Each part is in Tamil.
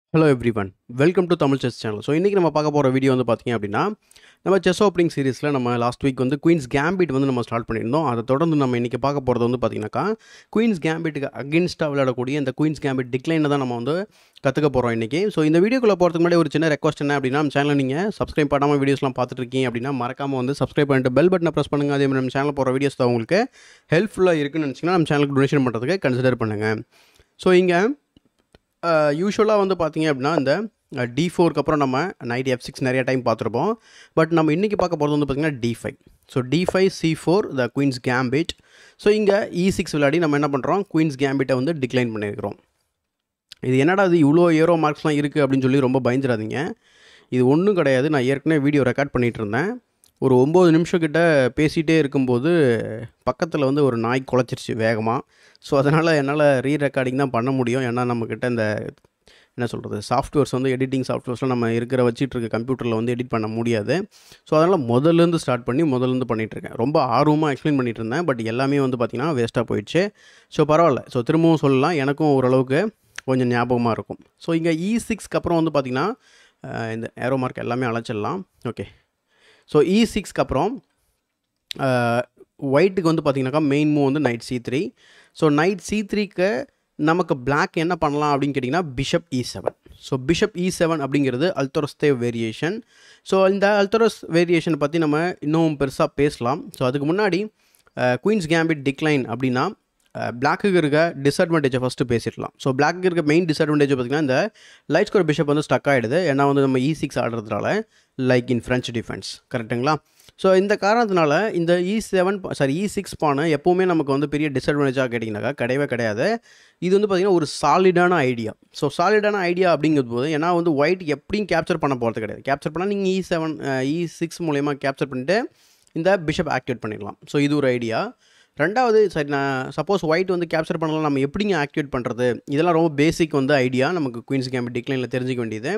hello every one welcome to Tamil chess channel so இன்றைக்கி நம்ம பார்க்க போகிற வீடியோ வந்து பார்த்தீங்க அப்படின்னா நம்ம செஸ் ஓப்பனிங் சீரிஸில் நம்ம லாஸ்ட் வீக் வந்து குயின்ஸ் கேம்பிட் வந்து நம்ம ஸ்டார்ட் பண்ணியிருந்தோம் அதை தொடர்ந்து நம்ம இன்றைக்கி பார்க்க போகிறது வந்து பார்த்தீங்கன்னாக்கா குயின்ஸ் கேம்பிட்டுக்கு அகேன்ஸ்டாக விளையாடக்கூடிய இந்த குயின்ஸ் கேம்பிட் டிக்ளைனை தான் நம்ம வந்து கற்றுக்க போகிறோம் இன்றைக்கி ஸோ இந்த வீடியோக்குள்ளே போகிறதுக்கு முன்னாடி ஒரு சின்ன ரெக்வஸ்ட் என்ன அப்படின்னா நம்ம சேனலில் நீங்கள் சப்ஸ்கிரைப் பண்ணாமல் வீடியோஸ்லாம் பார்த்துட்டு இருக்கீங்க அப்படின்னா மறக்காமல் வந்து சப்ஸ்கிரைப் பண்ணிட்டு பெல் பட்டனை ப்ரெஸ் பண்ணுங்கள் அதே மாதிரி நம்ம சேனல் போகிற வீடியோஸ் தான் உங்களுக்கு ஹெல்ப்ஃபுல்லாக இருக்குன்னு நினச்சிங்கன்னா நம்ம சேனலுக்கு டொனேஷன் பண்ணுறதுக்கு கன்சிடர் பண்ணுங்கள் ஸோ இங்கே யூஸ்வலாக வந்து பார்த்தீங்க அப்படின்னா இந்த டி ஃபோருக்கு அப்புறம் நம்ம நைட் எஃப் சிக்ஸ் நிறைய டைம் பார்த்துருப்போம் பட் நம்ம இன்றைக்கி பார்க்க போகிறது வந்து பார்த்திங்கன்னா D five so D five C four the queen's gambit so இங்கே இ சிக்ஸ் விளையாடி நம்ம என்ன பண்ணுறோம் குயின்ஸ் கேம்பிட்டை வந்து டிக்ளைன் பண்ணியிருக்கிறோம் இது என்னடா இது இவ்வளோ ஏரோ மார்க்ஸ்லாம் இருக்குது அப்படின்னு சொல்லி ரொம்ப பயந்துடாதீங்க இது ஒன்றும் கிடையாது நான் ஏற்கனவே வீடியோ ரெக்கார்ட் பண்ணிகிட்டு இருந்தேன் ஒரு ஒம்பது நிமிஷம் கிட்ட பேசிகிட்டே இருக்கும்போது பக்கத்தில் வந்து ஒரு நாய் குலைச்சிருச்சு வேகமாக ஸோ அதனால் என்னால் ரீ ரெக்கார்டிங் தான் பண்ண முடியும் ஏன்னா நம்மக்கிட்ட இந்த என்ன சொல்கிறது சாஃப்ட்வேர்ஸ் வந்து எடிட்டிங் சாஃப்ட்வேர்ஸ்லாம் நம்ம இருக்கிற வச்சிட்டு இருக்க கம்ப்யூட்டரில் வந்து எடிட் பண்ண முடியாது ஸோ அதனால் முதல்லேருந்து ஸ்டார்ட் பண்ணி முதல்லேருந்து பண்ணிகிட்ருக்கேன் ரொம்ப ஆர்வமாக எக்ஸ்பிளைன் பண்ணிகிட்டு இருந்தேன் பட் எல்லாமே வந்து பார்த்திங்கன்னா வேஸ்ட்டாக போயிடுச்சு ஸோ பரவாயில்ல ஸோ திரும்பவும் சொல்லலாம் எனக்கும் ஓரளவுக்கு கொஞ்சம் ஞாபகமாக இருக்கும் ஸோ இங்கே இ சிக்ஸ்க்கு அப்புறம் வந்து பார்த்திங்கன்னா இந்த ஏரோ மார்க் எல்லாமே அழைச்சிடலாம் ஓகே ஸோ இ சிக்ஸ்க்கு அப்புறம் ஒயிட்டுக்கு வந்து பார்த்திங்கனாக்கா மெயின் மூவ் வந்து knight C three so knight C த்ரீக்கு நமக்கு பிளாக் என்ன பண்ணலாம் அப்படின்னு கேட்டிங்கன்னா பிஷப் இ செவன் ஸோ பிஷப் இ செவன் அப்படிங்கிறது அல்தொரஸ்தேவ் வேரியேஷன் ஸோ இந்த அல்தொரஸ் வேரியேஷன் பற்றி நம்ம இன்னும் பெருசாக பேசலாம் ஸோ அதுக்கு முன்னாடி குயின்ஸ் கேம்பிட் டிக்ளைன் அப்படின்னா பிளாக்குக்கு இருக்க டிஸ்அட்வான்டேஜை ஃபஸ்ட்டு பேசிடலாம் ஸோ பிளாக்கு இருக்க மெயின் டிஸ்அட்வான்டேஜ் பார்த்திங்கன்னா இந்த லைட் ஸ்கோர் பிஷப் வந்து ஸ்டக் ஆகிடுது ஏன்னா வந்து நம்ம இ சிக்ஸ் ஆடுறதுனால லைக் இன் ஃப்ரெஞ்ச் டிஃபென்ஸ் கரெக்டுங்களா ஸோ இந்த காரணத்தினால இந்த E seven sorry E six பானை எப்போவுமே நமக்கு வந்து பெரிய டிஸ்அட்வான்டேஜாக கேட்டிங்கனாக்கா கிடையவே கிடையாது இது வந்து பார்த்திங்கன்னா ஒரு சாலிடான ஐடியா ஸோ சாலிடான ஐடியா அப்படிங்கிறது போது ஏன்னா வந்து ஒயிட் எப்படியும் கேப்சர் பண்ண போகிறது கிடையாது கேப்சர் பண்ணால் நீங்கள் இ செவன் இ சிக்ஸ் மூலயமா கேப்சர் பண்ணிட்டு இந்த பிஷப் ஆக்டிவேட் பண்ணிடலாம் ஸோ இது ஒரு ஐடியா ரெண்டாவது சரி நான் சப்போஸ் ஒயிட் வந்து கேப்சர் பண்ணலாம் நம்ம எப்படிங்க ஆக்டிவேட் பண்ணுறது இதெல்லாம் ரொம்ப பேசிக் வந்து ஐடியா நமக்கு குயின்ஸ் கேம் டிக்ளைனில் தெரிஞ்சிக்க வேண்டியது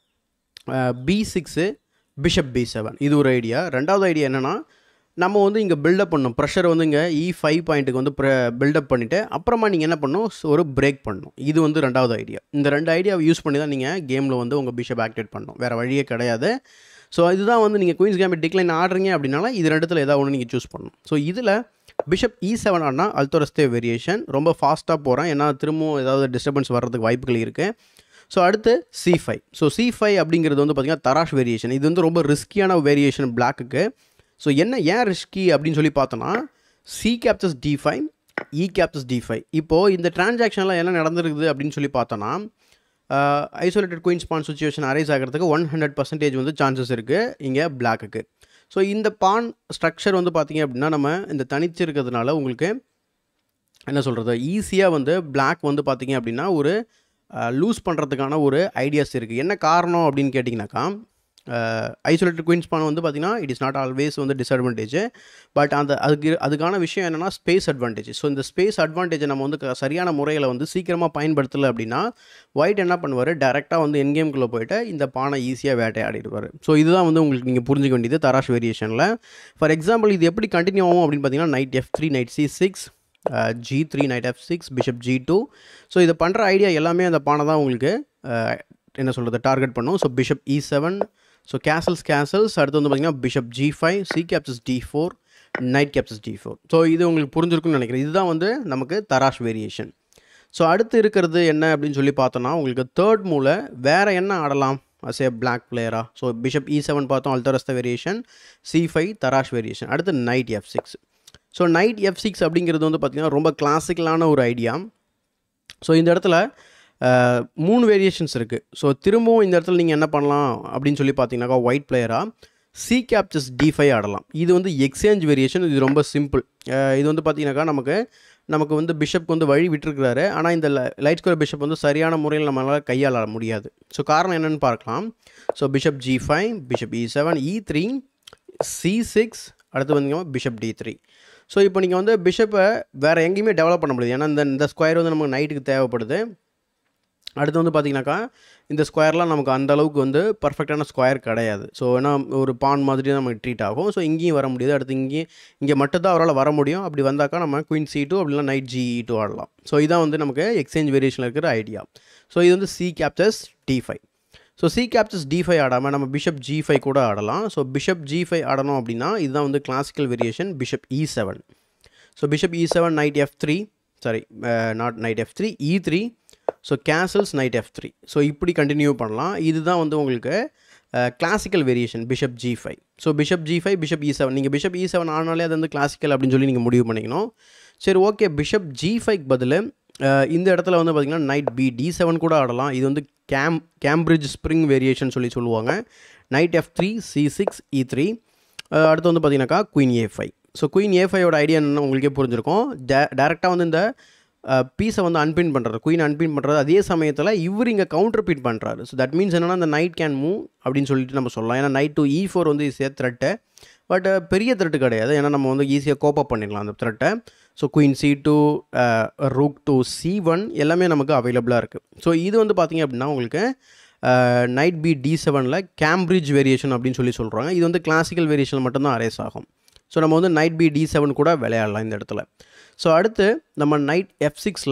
B six bishop B seven இது ஒரு ஐடியா ரெண்டாவது ஐடியா என்னென்னா நம்ம வந்து இங்கே பில்டப் பண்ணணும் ப்ரெஷர் வந்து இங்கே இ ஃபைவ் பாயிண்ட்டுக்கு வந்து பில்டப் பண்ணிவிட்டு அப்புறமா நீங்கள் என்ன பண்ணணும் ஒரு பிரேக் பண்ணணும் இது வந்து ரெண்டாவது ஐடியா இந்த ரெண்டு ஐடியாவை யூஸ் பண்ணி தான் நீங்கள் கேமில் வந்து உங்கள் பிஷப் ஆக்டிவேட் பண்ணணும் வேறு வழியே கிடையாது ஸோ இதுதான் வந்து நீங்கள் குயின்ஸ் கேம் டிக்ளைன் ஆடுறீங்க அப்படின்னால இது ரெண்டுத்தில் ஏதாவது ஒன்று நீங்கள் சூஸ் பண்ணணும் ஸோ இதில் பிஷப் இ செவன் ஆடினா அல்தோரஸ்தே வேரியேஷன் ரொம்ப ஃபாஸ்ட்டாக போகிறேன் ஏன்னா திரும்பவும் ஏதாவது டிஸ்டர்பன்ஸ் வர்றதுக்கு வாய்ப்புகள் இருக்குது ஸோ அடுத்து C five so C five அப்படிங்கிறது வந்து பார்த்திங்கன்னா தராஷ் வேரியேஷன் இது வந்து ரொம்ப ரிஸ்கியான வேரியேஷன் பிளாக்குக்கு ஸோ என்ன ஏன் ரிஸ்கி அப்படின்னு சொல்லி பார்த்தோன்னா C captures D five E captures D five இப்போது இந்த டிரான்சாக்ஷனில் என்ன நடந்திருக்குது அப்படின்னு சொல்லி பார்த்தோன்னா isolated queen pawn situation arise ஆகிறதுக்கு ஒன் ஹண்ட்ரட் பர்சன்டேஜ் வந்து சான்சஸ் இருக்குது இங்கே பிளாக்குக்கு ஸோ இந்த பான் ஸ்ட்ரக்சர் வந்து பார்த்திங்க அப்படின்னா நம்ம இந்த தனிச்சு இருக்கிறதுனால உங்களுக்கு என்ன சொல்கிறது ஈஸியாக வந்து பிளாக் வந்து பார்த்திங்க அப்படின்னா ஒரு லூஸ் பண்ணுறதுக்கான ஒரு ஐடியாஸ் இருக்குது என்ன காரணம் அப்படின்னு கேட்டிங்கனாக்கா ஐசோலேட்டட் குயின் ஸ்பான் வந்து பார்த்திங்கன்னா இட் இஸ் நாட் ஆல்வேஸ் வந்து டிஸ்அட்வான்டேஜ் பட் அந்த அதுக்கு அதுக்கான விஷயம் என்னென்னா ஸ்பேஸ் அட்வான்டேஜ் ஸோ இந்த ஸ்பேஸ் அட்வான்டேஜை நம்ம வந்து சரியான முறையில் வந்து சீக்கிரமாக பயன்படுத்தலை அப்படின்னா ஒயிட் என்ன பண்ணுவார் டேரெக்டாக வந்து என் கேம்குள்ளே போயிட்டு இந்த பானை ஈஸியாக வேட்டையாடிடுவார் ஸோ இதுதான் வந்து உங்களுக்கு நீங்கள் புரிஞ்சுக்க வேண்டியது தராஷ் வேரியேஷனில் ஃபார் எக்ஸாம்பிள் இது எப்படி கண்டினியூ ஆகும் அப்படின்னு பார்த்தீங்கன்னா knight f three knight c six g three knight F six bishop g two so இதை பண்ணுற ஐடியா எல்லாமே அந்த பானை தான் உங்களுக்கு என்ன சொல்கிறது டார்கெட் பண்ணும் ஸோ பிஷப் இ செவன் ஸோ கேசல்ஸ் கேசல்ஸ் அடுத்து வந்து பார்த்திங்கன்னா bishop g five c captures d four knight captures d four so இது உங்களுக்கு புரிஞ்சிருக்குன்னு நினைக்கிறேன் இதுதான் வந்து நமக்கு தராஷ் வேரியேஷன் ஸோ அடுத்து இருக்கிறது என்ன அப்படின்னு சொல்லி பார்த்தோன்னா உங்களுக்கு தேர்ட் மூல வேறு என்ன ஆடலாம் அஸ் ஏ பிளாக் பிளேயரா ஸோ பிஷப் இ செவன் பார்த்தோம் அல்தரஸ்த variation c five Tarrasch variation அடுத்து knight F six so knight F six அப்படிங்கிறது வந்து பார்த்திங்கன்னா ரொம்ப கிளாசிக்கலான ஒரு ஐடியா ஸோ இந்த இடத்துல மூணு வேரியேஷன்ஸ் இருக்குது ஸோ திரும்பவும் இந்த இடத்துல நீங்கள் என்ன பண்ணலாம் அப்படின்னு சொல்லி பார்த்தீங்கன்னாக்கா ஒயிட் பிளேயராக சி கேப்சஸ் டி ஃபைவ் ஆடலாம் இது வந்து எக்ஸ்சேஞ்ச் வேரியேஷன் இது ரொம்ப சிம்பிள் இது வந்து பார்த்தீங்கன்னாக்கா நமக்கு நமக்கு வந்து பிஷப்க்கு வந்து வழி விட்டுருக்கிறாரு ஆனால் இந்த லைட் ஸ்கோர் பிஷப் வந்து சரியான முறையில் நம்மளால் கையாள முடியாது ஸோ காரணம் என்னென்னு பார்க்கலாம் so bishop g five bishop இ seven e three c six அடுத்து வந்தீங்கன்னா பிஷப் டி த்ரீ ஸோ இப்போ நீங்கள் வந்து பிஷப்பை வேறு எங்கேயுமே டெவலப் பண்ண முடியாது ஏன்னா இந்த இந்த ஸ்கொயர் வந்து நமக்கு நைட்டுக்கு தேவைப்படுது அடுத்து வந்து பார்த்திங்கனாக்கா இந்த ஸ்கொயர்லாம் நமக்கு அந்த அளவுக்கு வந்து பர்ஃபெக்டான ஸ்கொயர் கிடையாது ஸோ ஏன்னா ஒரு பான் மாதிரி தான் நமக்கு ட்ரீட் ஆகும் ஸோ இங்கேயும் வர முடியாது அடுத்து இங்கேயும் இங்கே மட்டும் தான் அவரால் வர முடியும் அப்படி வந்தாக்கா நம்ம குயின் சி டூ அப்படிலாம் நைட் ஜி டூ ஆடலாம் ஸோ இதான் வந்து நமக்கு எக்ஸ்சேஞ்ச் வேரியேஷனில் இருக்கிற ஐடியா ஸோ இது வந்து c captures d five so c captures d five ஆடாமல் நம்ம பிஷப் ஜி ஃபைவ் கூட ஆடலாம் ஸோ பிஷப் ஜி ஃபைவ் ஆடணும் அப்படின்னா இதுதான் வந்து classical variation bishop E seven so bishop E seven knight f three sorry not knight f three e three so castles knight f three so இப்படி கண்டினியூ பண்ணலாம் இதுதான் வந்து உங்களுக்கு classical variation bishop g five so bishop g five bishop இ செவன் நீங்கள் பிஷப் இ செவன் ஆனாலே அது வந்து கிளாசிக்கல் அப்படின்னு சொல்லி நீங்கள் முடிவு பண்ணிக்கணும் சரி ஓகே பிஷப் ஜி ஃபைவ் பதில் இந்த இடத்துல வந்து பார்த்திங்கன்னா நைட் பி டி செவன் கூட ஆடலாம் இது வந்து கேம் கேம்பிரிட்ஜ் ஸ்ப்ரிங் வேரியேஷன் சொல்லி சொல்லுவாங்க knight f three c six e three அடுத்து வந்து பார்த்தீங்கன்னாக்கா queen a five so queen a ஃபைவோட ஐடியா என்னன்னு உங்களுக்கே புரிஞ்சிருக்கும் டே டேரெக்டாக வந்து இந்த பீஸை வந்து அன்பின் பண்ணுறாரு குயின் அன்பின் பண்ணுறது அதே சமயத்தில் இவர் இங்கே கவுண்டர் பின் பண்ணுறாரு ஸோ தட் மீன்ஸ் என்னென்னா அந்த நைட் கேன் மூவ் அப்படின்னு சொல்லிட்டு நம்ம சொல்லலாம் ஏன்னா நைட் டு இ ஃபோர் வந்து ஈஸியாக த்ரெட்டு பட் பெரிய த்ரெட்டு கிடையாது ஏன்னா நம்ம வந்து ஈஸியாக கோப்பப் பண்ணிடலாம் அந்த த்ரெட்டை so queen c two rook to c one எல்லாமே நமக்கு அவைலபிளாக இருக்குது ஸோ இது வந்து பார்த்திங்க அப்படின்னா உங்களுக்கு நைட் பி டி செவனில் கேம்பிரிட்ஜ் வேரியேஷன் அப்படின்னு சொல்லி சொல்கிறாங்க இது வந்து கிளாசிக்கல் வேரியேஷன் மட்டும்தான் அரேஸ் ஆகும் ஸோ நம்ம வந்து நைட் பி டி செவன் கூட விளையாடலாம் இந்த இடத்துல ஸோ அடுத்து நம்ம நைட் எஃப் சிக்ஸில்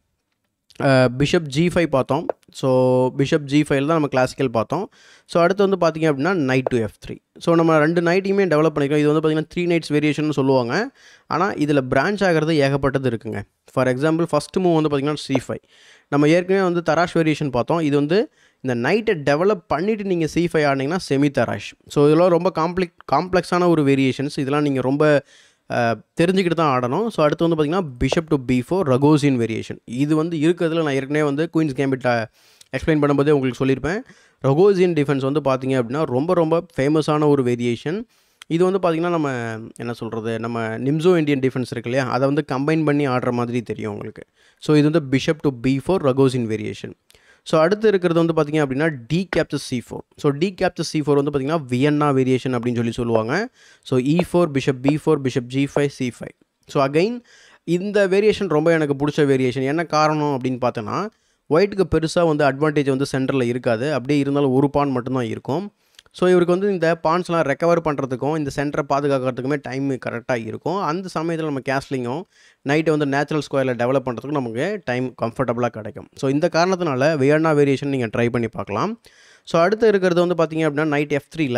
பிஷப் ஜி ஃபைவ் பார்த்தோம் ஸோ பிஷப் ஜி ஃபைவ்ல தான் நம்ம கிளாசிக்கல் பார்த்தோம் ஸோ அடுத்து வந்து பார்த்திங்க அப்படின்னா knight to f three so நம்ம ரெண்டு நைட்டையுமே டெவலப் பண்ணிக்கிறோம் இது வந்து பார்த்திங்கன்னா த்ரீ நைட்ஸ் வேரியேஷன் சொல்லுவாங்க ஆனால் இதில் பிரான்ச் ஆகிறது ஏகப்பட்டது இருக்குங்க ஃபார் எக்ஸாம்பிள் ஃபஸ்ட்டு மூவ் வந்து பார்த்திங்கன்னா சி ஃபைவ் நம்ம ஏற்கனவே வந்து தராஷ் வேரியேஷன் பார்த்தோம் இது வந்து இந்த நைட்டை டெவலப் பண்ணிவிட்டு நீங்கள் சி ஃபைவ் ஆடினீங்கன்னா செமி தராஷ் ஸோ இதெல்லாம் ரொம்ப காம்ப்ளிக் காம்ப்ளெக்ஸான ஒரு வேரியேஷன்ஸ் இதெல்லாம் நீங்கள் ரொம்ப தெரிஞ்சுக்கிட்டு தான் ஆடணும் ஸோ அடுத்து வந்து பார்த்திங்கன்னா bishop to b four Ragozin variation இது வந்து இருக்கிறதுல நான் ஏற்கனவே வந்து குயின்ஸ் கேம்பிட் எக்ஸ்பிளைன் பண்ணும்போதே உங்களுக்கு சொல்லியிருப்பேன் ரகோசியன் டிஃபென்ஸ் வந்து பார்த்திங்க அப்படின்னா ரொம்ப ரொம்ப ஃபேமஸான ஒரு வேரியேஷன் இது வந்து பார்த்திங்கன்னா நம்ம என்ன சொல்கிறது நம்ம நிம்சோ இந்தியன் டிஃபென்ஸ் இருக்கு இல்லையா அதை வந்து கம்பைன் பண்ணி ஆடுற மாதிரி தெரியும் உங்களுக்கு ஸோ இது வந்து bishop to b four Ragozin variation so அடுத்து இருக்கிறது வந்து பார்த்திங்க அப்படின்னா d capture c four so d capture c four வந்து பார்த்திங்கன்னா வியன்னா வேரியேஷன் அப்படின்னு சொல்லி சொல்லுவாங்க so e four bishop b four bishop g five c five so again இந்த வேரியேஷன் ரொம்ப எனக்கு பிடிச்ச வேரியேஷன் என்ன காரணம் அப்படின்னு பார்த்தோன்னா ஒயிட்டுக்கு பெருசாக வந்து அட்வான்டேஜ் வந்து சென்டரில் இருக்காது அப்படியே இருந்தாலும் ஒரு பான் மட்டும்தான் இருக்கும் ஸோ இவருக்கு வந்து இந்த பான்ஸ்லாம் ரெக்கவர் பண்ணுறதுக்கும் இந்த சென்டரை பாதுகாக்கிறதுக்குமே டைம் கரெக்டாக இருக்கும் அந்த சமயத்தில் நம்ம கேஸ்லிங்கும் நைட்டை வந்து நேச்சுரல் ஸ்கொயரில் டெவலப் பண்ணுறதுக்கும் நமக்கு டைம் கம்ஃபர்டபுளாக கிடைக்கும் ஸோ இந்த காரணத்தினால வியர்னா வேரியேஷன் நீங்கள் ட்ரை பண்ணி பார்க்கலாம் ஸோ அடுத்து இருக்கிறது வந்து பார்த்திங்க அப்படின்னா நைட் எஃப் த்ரீல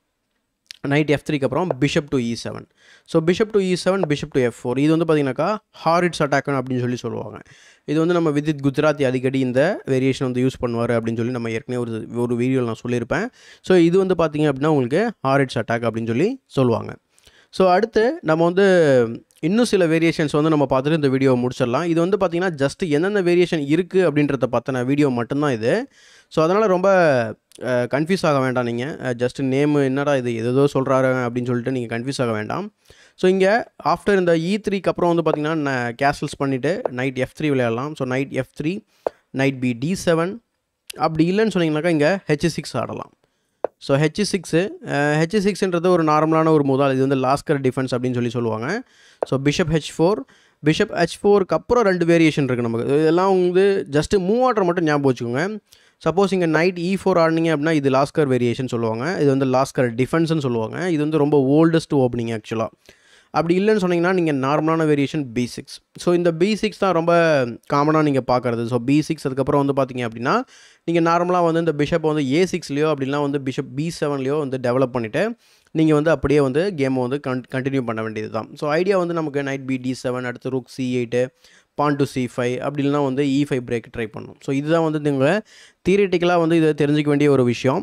நைட் எஃப் த்ரீக்கு அப்புறம் bishop to e seven so bishop to e seven bishop to f four இது வந்து பார்த்தீங்கன்னாக்கா ஹாரிட்ஸ் அட்டாக் அப்படின்னு சொல்லி சொல்லுவாங்க இது வந்து நம்ம விதித் குஜராத்தி அடிக்கடி இந்த வேரியேஷன் வந்து யூஸ் பண்ணுவார் அப்படின்னு சொல்லி நம்ம ஏற்கனவே ஒரு ஒரு வீடியோவில் நான் சொல்லியிருப்பேன் ஸோ இது வந்து பார்த்திங்க அப்படின்னா உங்களுக்கு ஹாரிட்ஸ் அட்டாக் அப்படின்னு சொல்லி சொல்லுவாங்க ஸோ அடுத்து நம்ம வந்து இன்னும் சில வேரியேஷன்ஸ் வந்து நம்ம பார்த்துட்டு இந்த வீடியோவை முடிச்சிடலாம் இது வந்து பார்த்திங்கன்னா ஜஸ்ட் எந்தெந்த வேரியேஷன் இருக்குது அப்படின்றத பற்றின வீடியோ மட்டும்தான் இது ஸோ அதனால் ரொம்ப கன்ஃபியூஸ் ஆக வேண்டாம் நீங்கள் ஜஸ்ட் நேமு என்னடா இது எதோ சொல்கிறாரு அப்படின்னு சொல்லிட்டு நீங்கள் கன்ஃபியூஸ் ஆக வேண்டாம் ஸோ இங்கே ஆஃப்டர் இந்த இ த்ரீக்கு அப்புறம் வந்து பார்த்திங்கன்னா கேசல்ஸ் பண்ணிவிட்டு நைட் எஃப் த்ரீ விளையாடலாம் so knight f three knight b d seven அப்படி இல்லைன்னு சொன்னீங்கன்னாக்கா இங்கே ஹெச் சிக்ஸ் ஆடலாம் ஸோ ஹெச் சிக்ஸு ஹெச் சிக்ஸ்ன்றது ஒரு நார்மலான ஒரு முதல் இது வந்து லாஸ்கர் டிஃபென்ஸ் அப்படின்னு சொல்லி சொல்லுவாங்க so bishop h four bishop h ஃபோருக்கு அப்புறம் ரெண்டு வேரியேஷன் இருக்குது நமக்கு இதெல்லாம் வந்து ஜஸ்ட்டு மூவ் ஆர்டர் மட்டும் ஞாபகம் வச்சுக்கோங்க சப்போஸ் இங்கே நைட் இ ஃபோர் ஆடினீங்க அப்படின்னா இது லாஸ்கர் வேரியேஷன் சொல்லுவாங்க இது வந்து லாஸ்கர் டிஃபென்ஸ்னு சொல்லுவாங்க இது வந்து ரொம்ப ஓல்டஸ்ட் ஓப்பனிங் ஆக்சுவலாக அப்படி இல்லைன்னு சொன்னீங்கன்னா நீங்கள் நார்மலான வேரியேஷன் பி சிக்ஸ் ஸோ இந்த பி சிக்ஸ் தான் ரொம்ப காமனாக நீங்கள் பார்க்குறது ஸோ பி சிக்ஸ் அதுக்கப்புறம் வந்து பார்த்தீங்க அப்படின்னா நீங்கள் நார்மலாக வந்து இந்த பிஷப் வந்து ஏ சிக்ஸ்லையோ அப்படின்னா வந்து பிஷப் பி செவன்லையோ வந்து டெவலப் பண்ணிவிட்டு நீங்கள் வந்து அப்படியே வந்து கேமை வந்து கன் கண்டினியூ பண்ண வேண்டியது தான் ஸோ ஐடியா வந்து நமக்கு நைட் பி டி செவன் அடுத்து rook c eight pawn to c five அப்படி இல்லைனா வந்து இ ஃபைவ் பிரேக் ட்ரை பண்ணணும் ஸோ இதுதான் வந்து நீங்கள் தியரிட்டிக்கலாக வந்து இதை தெரிஞ்சிக்க வேண்டிய ஒரு விஷயம்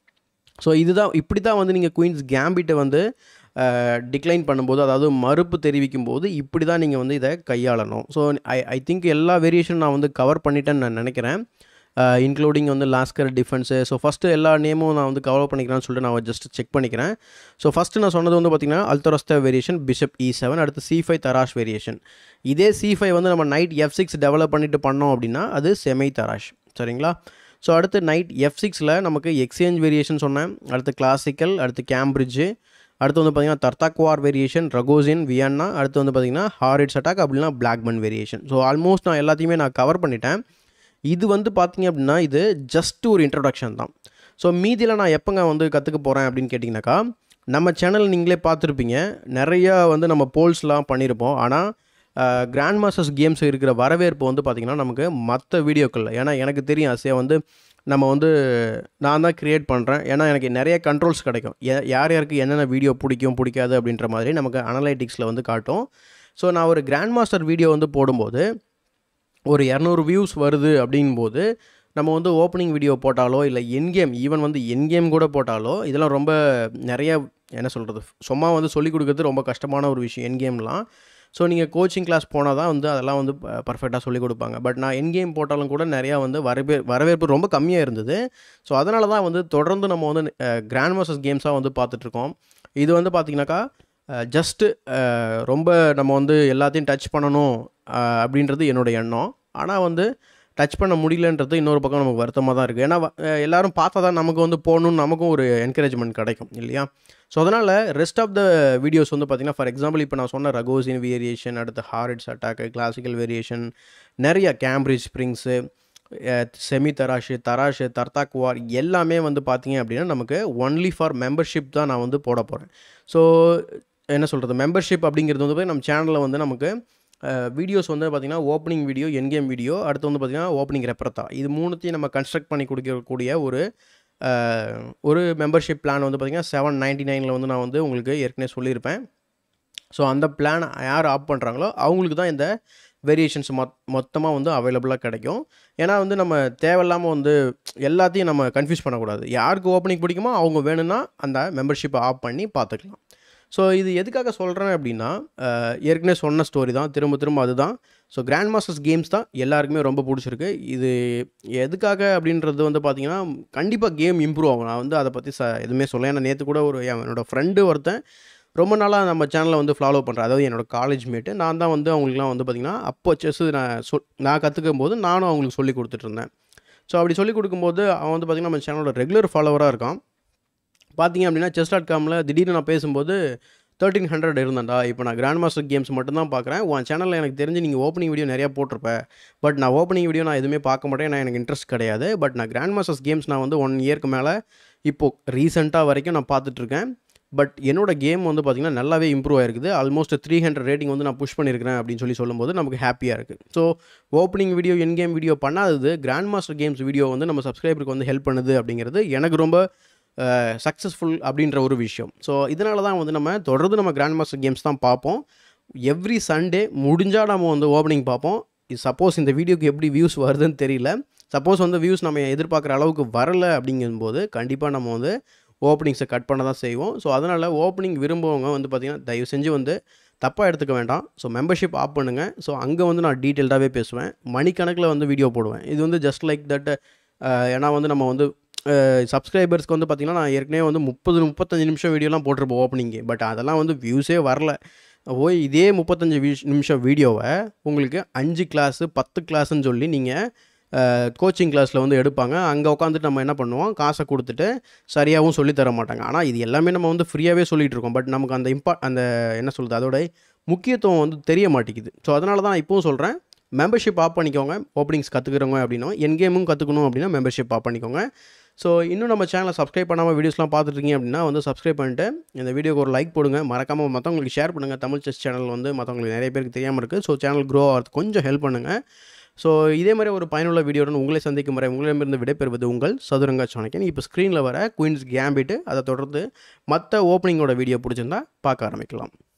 ஸோ இதுதான் இப்படி தான் வந்து நீங்கள் குயின்ஸ் கேம்பிட்டை வந்து டிக்ளைன் பண்ணும்போது அதாவது மறுப்பு தெரிவிக்கும் போது இப்படி தான் நீங்கள் வந்து இதை கையாளணும் ஸோ ஐ ஐ திங்க் எல்லா வேரியேஷன் நான் வந்து கவர் பண்ணிட்டேன்னு நான் நினைக்கிறேன் இன்க்ளூடிங் வந்து லாஸ்கர் டிஃபென்ஸு ஸோ ஃபஸ்ட்டு எல்லா நேமும் நான் வந்து கவர் பண்ணிக்கிறேன்னு சொல்லிட்டு நான் ஜஸ்ட் செக் பண்ணிக்கிறேன் ஸோ ஃபஸ்ட்டு நான் சொன்னது வந்து பார்த்திங்கன்னா அல்தரஸ்த வேரியேஷன் பிஷப் இ செவன் அடுத்து சி ஃபைவ் தராஷ் வேரியேஷன் இதே சி ஃபைவ் வந்து நம்ம நைட் எஃப் சிக்ஸ் டெவலப் பண்ணிட்டு பண்ணோம் அப்படின்னா அது செமை தராஷ் சரிங்களா ஸோ அடுத்து நைட் எஃப் சிக்ஸில் நமக்கு எக்ஸ்சேஞ்ச் வேரியேஷன் சொன்னேன் அடுத்து கிளாசிக்கல் அடுத்து கேம்பிரிட்ஜு அடுத்து வந்து பார்த்திங்கன்னா தர்தாக்வார் வேரியேஷன் ரகோசின் வியன்னா அடுத்து வந்து பார்த்திங்கன்னா ஹாரிட்ஸ் அட்டாக் அப்படின்னா பிளாக்மன் வேரியேஷன் ஸோ ஆல்மோஸ்ட் நான் எல்லாத்தையுமே நான் கவர் பண்ணிட்டேன் இது வந்து பார்த்திங்க அப்படின்னா இது ஜஸ்ட் ஒரு இன்ட்ரடக்ஷன் தான் ஸோ மீதியில் நான் எப்போங்க வந்து கற்றுக்க போகிறேன் அப்படின்னு கேட்டிங்கனாக்கா நம்ம சேனல் நீங்களே பார்த்துருப்பீங்க நிறையா வந்து நம்ம போல்ஸ்லாம் பண்ணியிருப்போம் ஆனால் கிராண்ட் மாஸ்டர்ஸ் கேம்ஸ் இருக்கிற வரவேற்பு வந்து பார்த்திங்கன்னா நமக்கு மற்ற வீடியோக்களில் ஏன்னா எனக்கு தெரியும் அசையா வந்து நம்ம வந்து நான் தான் க்ரியேட் பண்ணுறேன் ஏன்னா எனக்கு நிறைய கண்ட்ரோல்ஸ் கிடைக்கும் யா- யார் யாருக்கு என்னென்ன வீடியோ பிடிக்கும் பிடிக்காது அப்படின்ற மாதிரி நமக்கு அனலைட்டிக்ஸில் வந்து காட்டும் ஸோ நான் ஒரு கிராண்ட் மாஸ்டர் வீடியோ வந்து போடும்போது ஒரு இரநூறு வியூஸ் வருது அப்படிங்கும்போது நம்ம வந்து ஓப்பனிங் வீடியோ போட்டாலோ இல்லை என்கேம் ஈவன் வந்து என்கேம் கூட போட்டாலோ இதெல்லாம் ரொம்ப நிறைய என்ன சொல்கிறது சும்மா வந்து சொல்லிக் கொடுக்கறது ரொம்ப கஷ்டமான ஒரு விஷயம் என்கேம்லாம் ஸோ நீங்கள் கோச்சிங் கிளாஸ் போனால் தான் வந்து அதெல்லாம் வந்து பர்ஃபெக்டாக சொல்லிக் கொடுப்பாங்க பட் நான் என்கேம் போட்டாலும் கூட நிறையா வந்து வரவே வரவேற்பு ரொம்ப கம்மியாக இருந்தது ஸோ அதனால தான் வந்து தொடர்ந்து நம்ம வந்து கிராண்ட் மாஸ்டர்ஸ் கேம்ஸாக வந்து பார்த்துட்ருக்கோம் இது வந்து பார்த்திங்கனாக்கா ஜஸ்ட்டு ரொம்ப நம்ம வந்து எல்லாத்தையும் டச் பண்ணணும் அஹ், அப்படின்றது என்னோட எண்ணம் ஆனால் வந்து டச் பண்ண முடியலன்றது இன்னொரு பக்கம் நமக்கு வருத்தமாக தான் இருக்குது ஏன்னா வ- அஹ், எல்லாரும் பார்த்தா தான் நமக்கு வந்து போகணுன்னு நமக்கும் ஒரு என்கரேஜ்மெண்ட் கிடைக்கும் இல்லையா ஸோ அதனால் ரெஸ்ட் ஆஃப் த வீடியோஸ் வந்து பார்த்திங்கன்னா ஃபார் எக்ஸாம்பிள் இப்போ நான் சொன்ன ரகோசின் வேரியேஷன் அடுத்து ஹாரிட்ஸ் அட்டாக்கு கிளாசிக்கல் வேரியேஷன் நிறைய Cambridge Springs semi Tarrasch Tarrasch Tartakower எல்லாமே வந்து பார்த்தீங்க அப்படின்னா நமக்கு ஒன்லி ஃபார் மெம்பர்ஷிப் தான் நான் வந்து போட போகிறேன் ஸோ என்ன சொல்கிறது மெம்பர்ஷிப் அப்படிங்கிறது வந்து போய் நம்ம சேனலில் வந்து நமக்கு வீடியோஸ் வந்து பார்த்திங்கன்னா ஓப்பனிங் வீடியோ என்கேம் வீடியோ அடுத்து வந்து பார்த்திங்கன்னா ஓப்பனிங் ரெப்பரத்தா இது மூணுத்தையும் நம்ம கன்ஸ்ட்ரக்ட் பண்ணி கொடுக்கக்கூடிய ஒரு அஹ், ஒரு மெம்பர்ஷிப் பிளான் வந்து பார்த்திங்கன்னா செவன் நைன்ட்டி நைனில் வந்து நான் வந்து உங்களுக்கு ஏற்கனவே சொல்லியிருப்பேன் ஸோ அந்த பிளான் யார் ஆப் பண்ணுறாங்களோ அவங்களுக்கு தான் இந்த வேரியேஷன்ஸ் மொத் மொத்தமாக வந்து அவைலபிளாக கிடைக்கும் ஏன்னா வந்து நம்ம தேவையில்லாமல் வந்து எல்லாத்தையும் நம்ம கன்ஃபியூஸ் பண்ணக்கூடாது யாருக்கு ஓப்பனிங் பிடிக்குமோ அவங்க வேணும்னா அந்த மெம்பர்ஷிப்பை ஆப் பண்ணி பார்த்துக்கலாம் ஸோ இது எதுக்காக சொல்கிறேன் அப்படின்னா அஹ், ஏற்கனவே சொன்ன ஸ்டோரி தான் திரும்ப திரும்ப அதுதான் ஸோ கிராண்ட் மாஸ்டர்ஸ் கேம்ஸ் தான் எல்லாருக்குமே ரொம்ப பிடிச்சிருக்கு இது எதுக்காக அப்படின்றது வந்து பார்த்தீங்கன்னா கண்டிப்பாக கேம் இம்ப்ரூவ் ஆகும் நான் வந்து அதை பற்றி ச எதுவுமே சொல்ல ஏன்னா நேற்று கூட ஒரு என் என்னோடய ஃப்ரெண்டு ஒருத்தன் ரொம்ப நாளாக நம்ம சேனலை வந்து ஃபாலோ பண்ணுறேன் அதாவது என்னோட காலேஜ் மேட்டு நான் தான் வந்து அவங்களுக்குலாம் வந்து பார்த்திங்கன்னா அப்போ செஸ் நான் சொல் நான் கற்றுக்கும் போது நானும் அவங்களுக்கு சொல்லி கொடுத்துட்ருந்தேன் ஸோ அப்படி சொல்லி கொடுக்கும்போது அவன் வந்து பார்த்திங்கன்னா நம்ம சேனலோட ரெகுலர் ஃபாலோவராக இருக்கான் பார்த்தீங்க அப்படின்னா செஸ் டாட் காமில் திடீர்னு நான் பேசும்போது தேர்ட்டின் ஹண்ட்ரட் இருந்தாண்டா இப்போ நான் கிராண்ட் மாஸ்டர் கேம்ஸ் மட்டும் தான் பார்க்குறேன் உன் சேனலில் எனக்கு தெரிஞ்சு நீங்கள் ஓப்பனிங் வீடியோ நிறையா போட்டிருப்ப பட் நான் ஓப்பனிங் வீடியோ நான் எதுவுமே பார்க்க மாட்டேன் ஏன்னா எனக்கு இன்ட்ரெஸ்ட் கிடையாது பட் நான் கிராண்ட் மாஸ்டர்ஸ் கேம்ஸ் நான் வந்து ஒன் இயர்க்கு மேலே இப்போது ரீசெண்டாக வரைக்கும் நான் பார்த்துட்ருக்கேன் பட் என்னோட கேம் வந்து பார்த்திங்கன்னா நல்லாவே இம்ப்ரூவ் ஆயிருக்குது ஆல்மோஸ்ட் த்ரீ ஹண்ட்ரட் ரேட்டிங் வந்து நான் புஷ் பண்ணியிருக்கிறேன் அப்படின்னு சொல்லி சொல்லும்போது நமக்கு ஹாப்பியாக இருக்குது ஸோ ஓப்பனிங் வீடியோ என் கேம் வீடியோ பண்ணாதது கிராண்ட் மாஸ்டர் கேம்ஸ் வீடியோ வந்து நம்ம சப்ஸ்கிரைபருக்கு வந்து ஹெல்ப் பண்ணுது அப்படிங்கிறது எனக்கு ரொம்ப சக்ஸஸ்ஃபுல் அப்படின்ற ஒரு விஷயம் ஸோ இதனால தான் வந்து நம்ம தொடர்ந்து நம்ம கிராண்ட் மாஸ்டர் கேம்ஸ் தான் பார்ப்போம் எவ்ரி சண்டே முடிஞ்சால் நம்ம வந்து ஓப்பனிங் பார்ப்போம் சப்போஸ் இந்த வீடியோக்கு எப்படி வியூஸ் வருதுன்னு தெரியல சப்போஸ் வந்து வியூஸ் நம்ம எதிர்பார்க்குற அளவுக்கு வரல அப்படிங்கும்போது கண்டிப்பாக நம்ம வந்து ஓப்பனிங்ஸை கட் பண்ண தான் செய்வோம் ஸோ அதனால் ஓப்பனிங் விரும்புவவங்க வந்து பார்த்திங்கன்னா தயவு செஞ்சு வந்து தப்பாக எடுத்துக்க வேண்டாம் ஸோ மெம்பர்ஷிப் ஆப் பண்ணுங்கள் ஸோ அங்கே வந்து நான் டீட்டெயில்டாகவே பேசுவேன் மணிக்கணக்கில் வந்து வீடியோ போடுவேன் இது வந்து ஜஸ்ட் லைக் தட் ஏன்னா வந்து நம்ம வந்து சப்ஸ்கிரைபர்ஸ்க்கு வந்து பார்த்திங்கன்னா நான் ஏற்கனவே வந்து முப்பது முப்பத்தஞ்சு நிமிஷம் வீடியோலாம் போட்டிருப்போம் ஓப்பனிங்கு பட் அதெல்லாம் வந்து வியூஸே வரல ஓய் இதே முப்பத்தஞ்சு விஷ் நிமிஷம் வீடியோவை உங்களுக்கு அஞ்சு கிளாஸு பத்து கிளாஸ்ன்னு சொல்லி நீங்கள் கோச்சிங் கிளாஸில் வந்து எடுப்பாங்க அங்கே உட்காந்துட்டு நம்ம என்ன பண்ணுவோம் காசை கொடுத்துட்டு சரியாகவும் சொல்லித் தர மாட்டாங்க ஆனால் இது எல்லாமே நம்ம வந்து ஃப்ரீயாகவே சொல்லிகிட்டு இருக்கோம் பட் நமக்கு அந்த இம்பா அந்த என்ன சொல்கிறது அதோட முக்கியத்துவம் வந்து தெரிய மாட்டேங்குது ஸோ அதனால தான் நான் இப்போவும் சொல்கிறேன் மெம்பர்ஷிப் ஆப் பண்ணிக்கோங்க ஓப்பனிங்ஸ் கற்றுக்கிறவங்க அப்படின்னா என் கேமும் கற்றுக்கணும் அப்படின்னா மெம்பர்ஷிப் ஆப் பண்ணிக்கோங்க ஸோ இன்னும் நம்ம சேனலை சப்ஸ்கிரைப் பண்ணாமல் வீடியோஸ்லாம் பார்த்துட்ருக்கீங்க அப்படின்னா வந்து சப்ஸ்கிரைப் பண்ணிட்டு இந்த வீடியோக்கு ஒரு லைக் போடுங்க மறக்காமல் மற்றவங்களுக்கு ஷேர் பண்ணுங்கள் தமிழ் செஸ் சேனல் வந்து மற்றவங்களுக்கு நிறைய பேருக்கு தெரியாமல் இருக்குது ஸோ சேனல் க்ரோ ஆகிறதுக்கு கொஞ்சம் ஹெல்ப் பண்ணுங்கள் ஸோ இதே மாதிரி ஒரு பயனுள்ள வீடியோடன் உங்களை சந்திக்கும் வரை உங்களிடமிருந்து விடைபெறுவது உங்கள் சதுரங்க சாணக்கியன் இப்போ ஸ்க்ரீனில் வர குயின்ஸ் கேம்பிட்டு அதை தொடர்ந்து மற்ற ஓப்பனிங்கோட வீடியோ பிடிச்சிருந்தா பார்க்க ஆரம்பிக்கலாம்